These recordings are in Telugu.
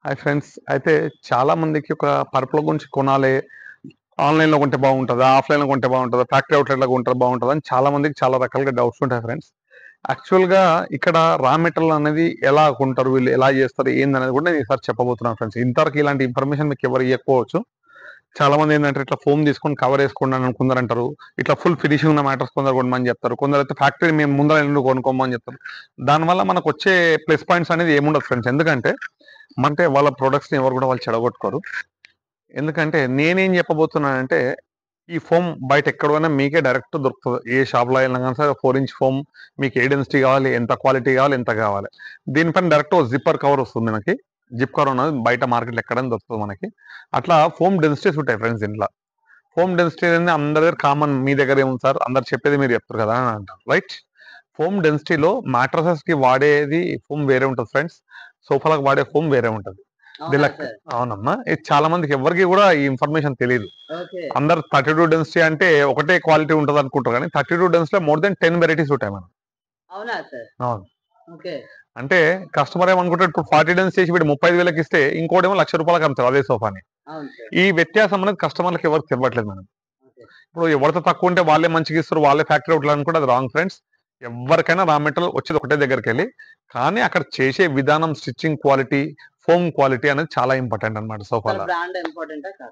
హాయ్ ఫ్రెండ్స్ అయితే చాలా మందికి ఒక పరుపుల గురించి కొనాలి ఆన్లైన్ లో కొంటే బాగుంటుందా ఆఫ్లైన్ లో కొంటే బాగుంటుందా ఫ్యాక్టరీ అవుట్లెట్ లో కొంటే బాగుంటుందా అని చాలా మందికి చాలా రకాలుగా డౌట్స్ ఉంటాయి ఫ్రెండ్స్ యాక్చువల్ గా ఇక్కడ రా మెటీరియల్ అనేది ఎలా కొంటారు వీళ్ళు ఎలా చేస్తారు ఏందనేది కూడా నేను ఈసారి చెప్పబోతున్నాను ఫ్రెండ్స్ ఇంతవరకు ఇలాంటి ఇన్ఫర్మేషన్ మీకు ఎవరు ఇవ్వకపోవచ్చు చాలా మంది ఏంటంటే ఇట్లా ఫోమ్ తీసుకొని కవర్ వేసుకోండి అని కొందరు అంటారు ఇట్లా ఫుల్ ఫినిషింగ్ ఉన్న మ్యాటర్స్ కొందరు కొనమని చెప్తారు కొందరు అయితే ఫ్యాక్టరీ మేము ముందర ఎల్లుండి కొనుక్కోమని చెప్తారు దానివల్ల మనకు వచ్చే ప్లస్ పాయింట్స్ అనేది ఏముండదు ఫ్రెండ్స్ ఎందుకంటే అంటే వాళ్ళ ప్రొడక్ట్స్ ని ఎవరు కూడా వాళ్ళు చెడగొట్టుకోరు ఎందుకంటే నేనేం చెప్పబోతున్నానంటే ఈ ఫోమ్ బయట ఎక్కడైనా మీకే డైరెక్ట్ దొరుకుతుంది ఏ షాప్ లో అయినా కానీ సరే ఫోర్ ఇంచ్ ఫోమ్ మీకు ఏ డెన్సిటీ కావాలి ఎంత క్వాలిటీ కావాలి ఎంత కావాలి దీనిపైన డైరెక్ట్ జిప్పర్ కవర్ వస్తుంది మనకి జిప్ కవర్ ఉన్నది బయట మార్కెట్లో ఎక్కడైనా దొరుకుతుంది మనకి అట్లా ఫోమ్ డెన్సిటీస్ ఉంటాయి ఫ్రెండ్స్ ఇంట్లో ఫోమ్ డెన్సిటీ అనేది అందరి దగ్గర కామన్ మీ దగ్గర ఏముంది సార్ అందరు చెప్పేది మీరు చెప్తారు కదా అని అంటారు రైట్ ఫోమ్ డెన్సిటీలో మ్యాట్రసెస్ కి వాడేది ఫోమ్ వేరే ఉంటుంది ఫ్రెండ్స్ సోఫాలకు వాడే ఫోమ్ వేరే ఉంటుంది అవునా దిలక్ సార్? అవునమ్మా ఇది చాలా మందికి ఎవరికి కూడా ఈ ఇన్ఫర్మేషన్ తెలియదు ఓకే అందరు థర్టీ టూ డెన్సిటీ అంటే ఒకటే క్వాలిటీ ఉంటుంది అనుకుంటారు కానీ thirty two density more than ten varieties ఉంటాయి మనం అవునా సార్ అవును. ఓకే అంటే కస్టమర్ ఏమనుకుంటారు ఇప్పుడు ఫార్టీ డెన్స్ చేసి వీడు ముప్పై ఐదు వేలకి ఇస్తే ఇంకోటేమో లక్ష రూపాయలకి అమ్ముతారు అదే సోఫాని అవును సార్ ఈ వ్యత్యాసం అనేది కస్టమర్లకు ఎవరికి ఇవ్వట్లేదు మనం ఓకే ఇప్పుడు ఎవరితో తక్కువ ఉంటే వాళ్ళే మంచిగా ఇస్తారు వాళ్ళే ఫ్యాక్టరీ అవుట్లు అనుకుంటే అది రాంగ్ ఫ్రెండ్స్ ఎవరికైనా రా మెటీరియల్ వచ్చేది ఒకటే దగ్గరికి వెళ్ళి కానీ అక్కడ చేసే విధానం స్టిచ్చింగ్ క్వాలిటీ ఫోమ్ క్వాలిటీ అనేది చాలా ఇంపార్టెంట్ అనమాట సోఫాలో బ్రాండ్ ఇంపార్టెంటా కాదు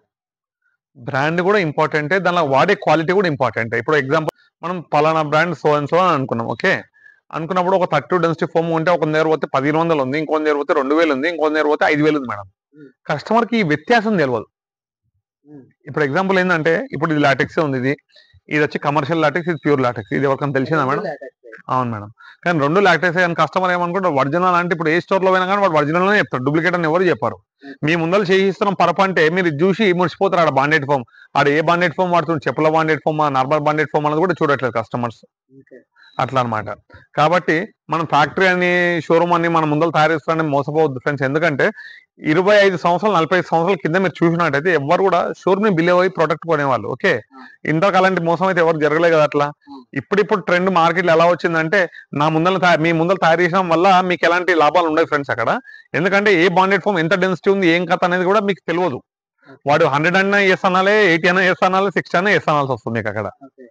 బ్రాండ్ కూడా ఇంపార్టెంటే దానిలో వాడే క్వాలిటీ కూడా ఇంపార్టెంటే ఇప్పుడు ఎగ్జాంపుల్ మనం పలానా బ్రాండ్ సో అండ్ సో అని అనుకున్నాం ఓకే అనుకున్నప్పుడు ఒక థర్టీ డెన్సిటీ ఫోమ్ ఉంటే ఒక దగ్గర పోతే పదిహేను వందలు ఉంది ఇంకో దగ్గర పోతే రెండు వేలు ఉంది ఇంకో దగ్గర పోతే ఐదు వేలు ఉంది మేడం Hmm. కస్టమర్ కి ఈ వ్యత్యాసం తెలియదు ఉమ్, ఇప్పుడు ఎగ్జాంపుల్ ఏంటంటే ఇప్పుడు ఇది లాటెక్స్ ఉంది ఇది ఇది వచ్చి కమర్షియల్ లాటెక్స్ ఇది ప్యూర్ లాటెక్స్ ఇది ఎవరికైనా తెలిసిందా మేడం latex. అవును మేడం కానీ రెండు లాటెక్స్ కానీ కస్టమర్ ఏమనుకుంటారు ఒరిజినల్ అంటే ఇప్పుడు ఏ స్టోర్ లో పోయినా కానీ వాడు ఒరిజినల్ అనే చెప్తారు డూప్లికేట్ అని ఎవరు చెప్పారు మీ ముందర చేయిస్తున్నాం పరప అంటే మీరు ఇది చూసి ముడిచిపోతారు ఆడ బాండెడ్ ఫోమ్ ఆడ ఏ బాండెడ్ ఫోమ్ వాడుతుంది చెప్పుల bonded foam normal bonded foam అనేది కూడా చూడట్లేదు కస్టమర్స్ ఓకే అట్లా అన్నమాట కాబట్టి మనం ఫ్యాక్టరీ అని షోరూమ్ అని మన ముందర తయారు చేస్తారని మోసపోవద్దు ఫ్రెండ్స్ ఎందుకంటే ఇరవై ఐదు సంవత్సరాలు నలభై ఐదు సంవత్సరాల కింద మీరు చూసినట్టయితే ఎవరు కూడా షోరూమ్ ని బిలీవ్ అయ్యి ప్రొడక్ట్ కొనేవాళ్ళు ఓకే ఇంతకు అలాంటి మోసం అయితే ఎవరు జరగలేదు కదా అట్లా ఇప్పుడిప్పుడు ట్రెండ్ మార్కెట్ ఎలా వచ్చిందంటే నా ముందర తయా- మీ ముందర తయారు చేయడం వల్ల మీకు ఎలాంటి లాభాలు ఉండవు ఫ్రెండ్స్ అక్కడ ఎందుకంటే ఏ బాండెడ్ ఫోమ్ ఎంత డెన్సిటీ ఉంది ఏం కథ అనేది కూడా మీకు తెలియదు వాడు హండ్రెడ్ అన్నా ఎస్ అనాలే ఎయిటీ అన్నా ఎస్ అనాలి సిక్స్టీ అన్నా ఎస్ అనాల్సి వస్తుంది మీకు అక్కడ ఓకే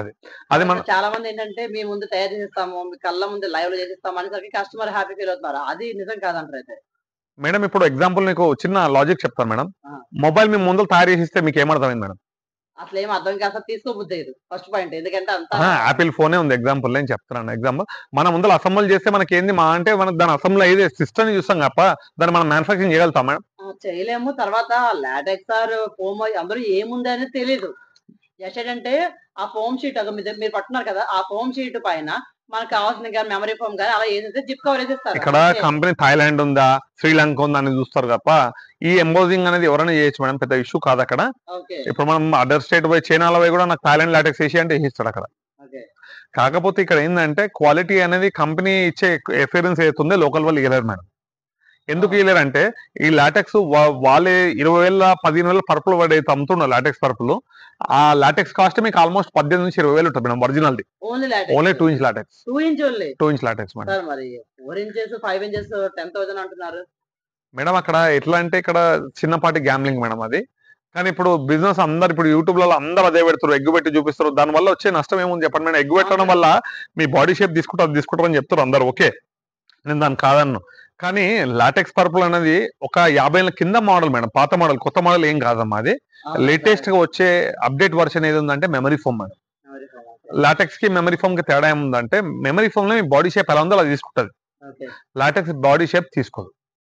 అది మన చాలా మంది ఏంటంటే మీ ముందు తయారు చేసిస్తాము మీ కళ్ళ ముందు లైవ్ లో చేసిస్తాము అనేసరికి కస్టమర్ హ్యాపీ ఫీల్ అవుతున్నారు అది నిజం కాదంటారు అయితే మేడం ఇప్పుడు ఎగ్జాంపుల్ నీకు చిన్న లాజిక్ చెప్తాను మేడం ఆ. మొబైల్ మీ ముందర తయారు చేసిస్తే మీకు ఏమర్థమైంది మేడం అసలు ఏం అర్థం కాదు అసలు తీసుకోబుద్ది లేదు ఫస్ట్ పాయింట్ ఎందుకంటే అంత యాపిల్ ఫోనే ఉంది ఎగ్జాంపుల్ నేను చెప్తున్నాను ఎగ్జాంపుల్ మన ముందర అసెంబుల్ చేస్తే మనకి ఏంది మా అంటే మనకు దాని అసెంబ్లీ అయ్యేది సిస్టమ్ చూస్తాం తప్ప దాన్ని మనం మ్యానుఫాక్చరింగ్ చేయగలుగుతాం మేడం చేయలేము తర్వాత లాటెక్స్ ఆర్ ఫోమ్ అందరూ ఏముంది అనేది తెలియదు జస్ట్ ఏంటంటే ఆ ఫోమ్ షీట్ ఒక మీరు మీరు పట్టున్నారు కదా ఆ ఫోమ్ షీట్ పైన మనకు కావాల్సిన కానీ మెమరీ ఫోమ్ కానీ అలా ఏదైతే జిప్ కవర్ వేసేస్తారు ఇక్కడ అంతే. కంపెనీ థాయిలాండ్ ఉందా శ్రీలంక ఉందా అని చూస్తారు తప్ప ఈ ఎంబోజింగ్ అనేది ఎవరైనా చేయొచ్చు మేడం పెద్ద ఇష్యూ కాదు అక్కడ ఓకే ఇప్పుడు మనం అదర్ స్టేట్ పోయి చైనాలో పోయి కూడా నాకు థాయిలాండ్ లాటెక్స్ వేసి అంటే వేసిస్తాడు అక్కడ ఓకే కాకపోతే ఇక్కడ ఏంటంటే క్వాలిటీ అనేది కంపెనీ ఇచ్చే ఎఫిరెన్స్ అవుతుందో లోకల్ వాళ్ళు ఇవ్వలేరు మేడం ఎందుకు ఇవ్వలేరు అంటే ఈ లాటెక్స్ వాళ్ళే ఇరవై వేల పదిహేను వేల పరుపులు పడేది అమ్ముతున్నారు లాటెక్స్ పరుపులు ఆ లాటెక్స్ కాస్ట్ మీకు ఆల్మోస్ట్ పద్దెనిమిది నుంచి ఇరవై వేలు ఉంటుంది మేడం ఒరిజినల్ది only only two latex inch latex two inch only two inch latex madam sir మరి four inches five inches ten thousand అంటున్నారు మేడం అక్కడ ఎట్లా అంటే ఇక్కడ చిన్నపాటి గ్యామ్లింగ్ మేడం అది కానీ ఇప్పుడు బిజినెస్ అందరు ఇప్పుడు యూట్యూబ్ లో అందరూ అదే పెడతారు ఎగ్గు పెట్టి చూపిస్తారు దాని వల్ల వచ్చే నష్టం ఏముంది చెప్పండి మేడం ఎగ్గు పెట్టడం వల్ల మీ బాడీ షేప్ తీసుకుంటారు అది తీసుకుంటారు అని చెప్తారు అందరు ఓకే నేను దాన్ని కాదన్ను కానీ లాటెక్స్ పర్పుల్ అనేది ఒక యాభై ఏళ్ళ కింద మోడల్ మేడం పాత మోడల్ కొత్త మోడల్ ఏం కాదమ్మా అది లేటెస్ట్ గా వచ్చే అప్డేట్ వర్షన్ ఏది ఉందంటే మెమరీ ఫోమ్ మేడం లాటెక్స్ కి మెమరీ ఫోమ్ కి తేడా ఏముందంటే మెమరీ ఫోమ్ లో మీ బాడీ షేప్ ఎలా ఉందో అలా తీసుకుంటది ఓకే లాటెక్స్ బాడీ షేప్ తీసుకోదు